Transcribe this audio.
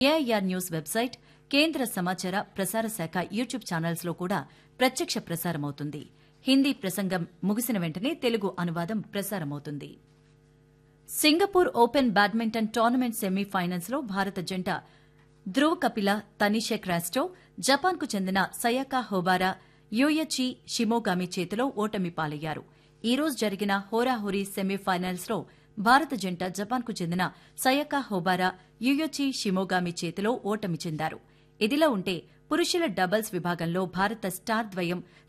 AIR news website కేంద్ర సమాచార ప్రసార శాఖ యూట్యూబ్ ఛానల్స్లో కూడా ప్రత్యక్ష ప్రసారమవుతుంది హిందీ ప్రసంగం ముగిసిన వెంటనే తెలుగు అనువాదం ప్రసారమవుతుంది Singapore open badminton tournament semifinals లో భారత జంట ధ్రువ్ కపిల తనిషే క్రాస్టో జపాన్కు చెందిన సయాకా హోబారా యూయచి షిమోగామి చేతిలో ఓటమి పాలయ్యారు ఈ రోజు జరిగిన హోరాహోరీ సెమీఫైనల్స్ లో భారత జంట జపాన్కు చెందిన సయకా హోబారా యుయోచి షిమోగామి చేతిలో ఓటమి చెందారు ఇదిలా ఉంటే పురుషుల డబుల్స్ విభాగంలో భారత స్టార్ ద్వయం